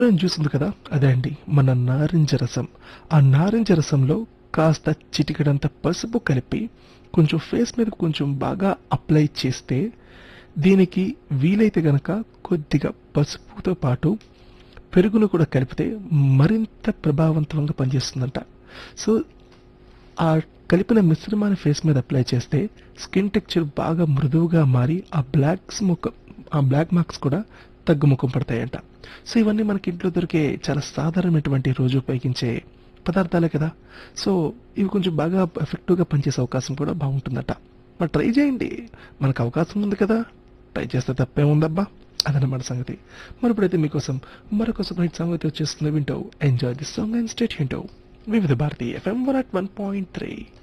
juice ఉంది కదా అదే అండి మన నారింజ రసం ఆ నారింజ రసంలో కాస్త చిటికెడంత పసుపు కలిపి కొంచెం ఫేస్ మీద కొంచెం బాగా అప్లై చేస్తే దీనికి వీలైతే గనక కొద్దిగా పసుపుతో పాటు పెరుగును కూడా కలిపితే మరింత ప్రభావవంతంగా పనిచేస్తుందంట సో ఆ కలిపిన మిశ్రమాన్ని ఫేస్ మీద అప్లై చేస్తే స్కిన్ టెక్చర్ బాగా మృదువుగా మారి ఆ బ్లాక్స్ ముఖం ఆ బ్లాక్ మార్క్స్ కూడా తగ్గుముఖం పడతాయంట సో ఇవన్నీ మనకి ఇంట్లో దొరికే చాలా సాధారణమైనటువంటి రోజు ఉపయోగించే పదార్థాలే కదా సో ఇవి కొంచెం బాగా ఎఫెక్టివ్గా పనిచేసే అవకాశం కూడా బాగుంటుందట మరి ట్రై చేయండి మనకు అవకాశం ఉంది కదా ట్రై చేస్తే తప్పే ఉందబ్బా అదనమాట సంగతి మరి ఇప్పుడైతే మీకోసం మరొక సపరేట్ సాంగ్ అయితే వచ్చేస్తుంది వింటావు ఎంజాయ్ దిస్ సాంగ్ అండ్ స్టేట్ వింటావు Vividh Bharati FM one at one point three